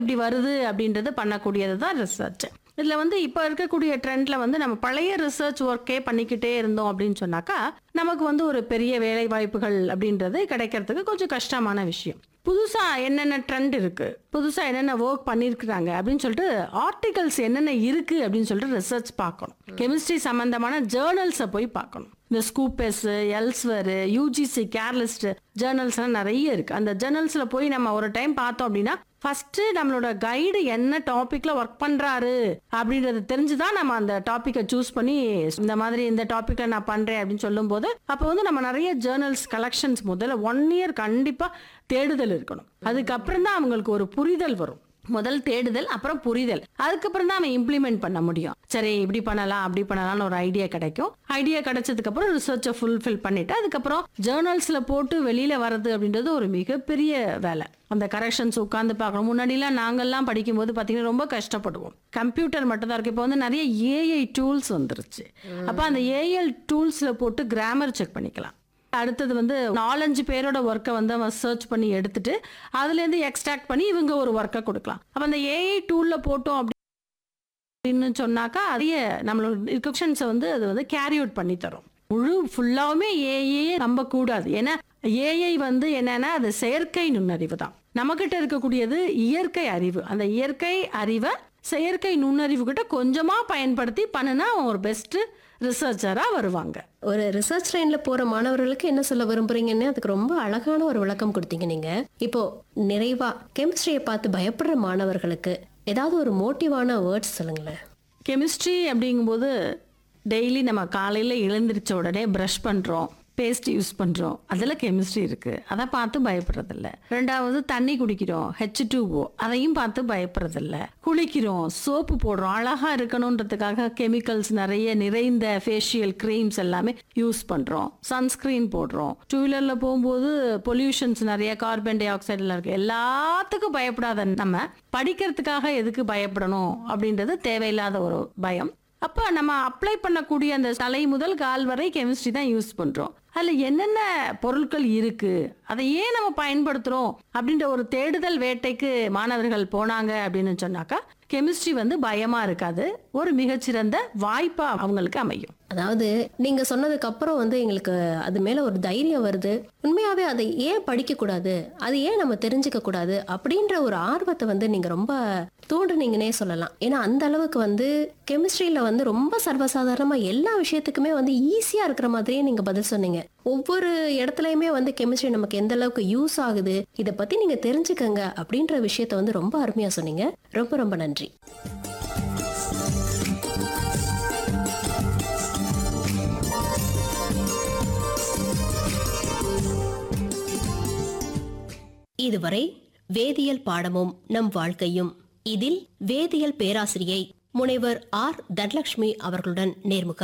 இப்படி வருது அப்படின்றது பண்ணக்கூடியது தான் ரிசர்ச் இதுல வந்து இப்ப இருக்கக்கூடிய ட்ரெண்ட்ல வந்து நம்ம பழைய ரிசர்ச் ஒர்க்கே பண்ணிக்கிட்டே இருந்தோம் அப்படின்னு சொன்னாக்கா நமக்கு வந்து ஒரு பெரிய வேலை வாய்ப்புகள் அப்படின்றது கிடைக்கிறதுக்கு கொஞ்சம் கஷ்டமான விஷயம் புதுசா என்னென்ன ட்ரெண்ட் இருக்கு புதுசா என்னென்ன ஒர்க் பண்ணியிருக்கிறாங்க அப்படின்னு சொல்லிட்டு ஆர்டிகல்ஸ் என்னென்ன இருக்கு அப்படின்னு சொல்லிட்டு ரிசர்ச் பார்க்கணும் கெமிஸ்ட்ரி சம்பந்தமான ஜேர்னல்ஸை போய் பார்க்கணும் இந்த ஸ்கூப்பஸ் எல்ஸ்வர் யூஜிசி கேர்லிஸ்ட் ஜேர்னல்ஸ் எல்லாம் நிறைய இருக்கு அந்த ஜேர்னல்ஸ்ல போய் நம்ம ஒரு டைம் பார்த்தோம் அப்படின்னா ஃபர்ஸ்ட் நம்மளோட கைடு என்ன டாபிக்ல ஒர்க் பண்றாரு அப்படின்றது தெரிஞ்சுதான் நம்ம அந்த டாபிக்கை சூஸ் பண்ணி இந்த மாதிரி இந்த டாபிக்ல நான் பண்றேன் அப்படின்னு சொல்லும்போது அப்போ வந்து நம்ம நிறைய ஜேர்னல்ஸ் கலெக்ஷன்ஸ் முதல்ல ஒன் இயர் கண்டிப்பா தேடுதல் இருக்கணும் அதுக்கப்புறம் தான் அவங்களுக்கு ஒரு புரிதல் வரும் முதல் தேடுதல் அப்புறம் புரிதல் அதுக்கப்புறம் தான் அவன் இம்ப்ளிமெண்ட் பண்ண முடியும் சரி இப்படி பண்ணலாம் அப்படி பண்ணலாம்னு ஒரு ஐடியா கிடைக்கும் ஐடியா கிடைச்சதுக்கு அப்புறம் ரிசர்ச்சை ஃபுல்ஃபில் பண்ணிட்டு அதுக்கப்புறம் ஜேர்னல்ஸ்ல போட்டு வெளியில வர்றது அப்படின்றது ஒரு மிகப்பெரிய வேலை அந்த கரெக்ஷன்ஸ் உட்காந்து பார்க்கணும் முன்னாடிலாம் நாங்கெல்லாம் படிக்கும்போது பார்த்தீங்கன்னா ரொம்ப கஷ்டப்படுவோம் கம்ப்யூட்டர் மட்டும் தான் இருக்கு இப்போ வந்து நிறைய ஏஐ டூல்ஸ் வந்துருச்சு அப்போ அந்த ஏஎல் டூல்ஸ்ல போட்டு கிராமர் செக் பண்ணிக்கலாம் அடுத்தது வந்து நாலஞ்சு பேரோட ஒர்க்கை வந்து அவன் சர்ச் பண்ணி எடுத்துட்டு அதுலேருந்து எக்ஸ்ட்ராக்ட் பண்ணி இவங்க ஒரு ஒர்க்கை கொடுக்கலாம் அப்போ அந்த ஏஐ டூலில் போட்டோம் அப்படி அப்படின்னு சொன்னாக்கா அதைய நம்மளோட கொஷன்ஸை வந்து அது வந்து கேரி அவுட் பண்ணி தரும் முழு ஃபுல்லாவுமே ஏஐயே நம்ப கூடாது ஏன்னா ஏஐ வந்து என்னன்னா அது செயற்கை நுண்ணறிவு தான் நம்மகிட்ட இருக்கக்கூடியது இயற்கை அறிவு அந்த இயற்கை அறிவை செயற்கை நுண்ணறிவு கிட்ட கொஞ்சமா பயன்படுத்தி பண்ணுனா அவன் ஒரு பெஸ்ட் ரிசர்ச்சரா வருவாங்க ஒரு ரிசர்ச் லைன்ல போற மாணவர்களுக்கு என்ன சொல்ல விரும்புறீங்கன்னு அதுக்கு ரொம்ப அழகான ஒரு விளக்கம் கொடுத்தீங்க நீங்க இப்போ நிறைவா கெமிஸ்ட்ரியை பார்த்து பயப்படுற மாணவர்களுக்கு ஏதாவது ஒரு மோட்டிவான வேர்ட்ஸ் சொல்லுங்களேன் கெமிஸ்ட்ரி அப்படிங்கும்போது டெய்லி நம்ம காலையில் எழுந்திரிச்ச உடனே ப்ரஷ் பண்ணுறோம் பேஸ்ட் யூஸ் பண்ணுறோம் அதில் கெமிஸ்ட்ரி இருக்குது அதை பார்த்து பயப்படுறதில்ல ரெண்டாவது தண்ணி குடிக்கிறோம் ஹெச் டூஓ அதையும் பார்த்து பயப்படுறதில்ல குளிக்கிறோம் சோப்பு போடுறோம் அழகாக இருக்கணுன்றதுக்காக கெமிக்கல்ஸ் நிறைய நிறைந்த ஃபேஷியல் க்ரீம்ஸ் எல்லாமே யூஸ் பண்ணுறோம் சன்ஸ்க்ரீன் போடுறோம் டூ வீலரில் போகும்போது பொல்யூஷன்ஸ் நிறைய கார்பன் டை ஆக்சைடுலாம் இருக்குது எல்லாத்துக்கும் பயப்படாத நம்ம படிக்கிறதுக்காக எதுக்கு பயப்படணும் அப்படின்றது தேவையில்லாத ஒரு பயம் அப்போ நம்ம அப்ளை பண்ணக்கூடிய அந்த தலை முதல் கால் வரை கெமிஸ்ட்ரி தான் யூஸ் பண்றோம் அதுல என்னென்ன பொருட்கள் இருக்கு அதை ஏன் நம்ம பயன்படுத்துறோம் அப்படின்ற ஒரு தேடுதல் வேட்டைக்கு மாணவர்கள் போனாங்க அப்படின்னு சொன்னாக்கா கெமிஸ்ட்ரி வந்து பயமா இருக்காது ஒரு மிகச்சிறந்த வாய்ப்பா அவங்களுக்கு அமையும் அதாவது நீங்க சொன்னதுக்கு அப்புறம் வந்து எங்களுக்கு அது மேல ஒரு தைரியம் வருது உண்மையாவே அதை ஏன் படிக்க கூடாது அது ஏன் நம்ம தெரிஞ்சுக்க கூடாது அப்படின்ற ஒரு ஆர்வத்தை வந்து நீங்க ரொம்ப தூண்டுனீங்கன்னே சொல்லலாம் ஏன்னா அந்த அளவுக்கு வந்து கெமிஸ்ட்ரியில வந்து ரொம்ப சர்வசாதாரணமா எல்லா விஷயத்துக்குமே வந்து ஈஸியா இருக்கிற மாதிரியே நீங்க பதில் சொன்னீங்க ஒவ்வொரு இடத்துலயுமே வந்து கெமிஸ்ட்ரி நமக்கு எந்த அளவுக்கு யூஸ் ஆகுது இதை பத்தி நீங்க தெரிஞ்சுக்கங்க அப்படின்ற விஷயத்த வந்து ரொம்ப அருமையா சொன்னீங்க ரொம்ப ரொம்ப நன்றி இதுவரை வேதியியல் பாடமும் நம் வாழ்க்கையும் இதில் வேதியியல் பேராசிரியை முனைவர் ஆர் தனலட்சுமி அவர்களுடன் நேர்முகம்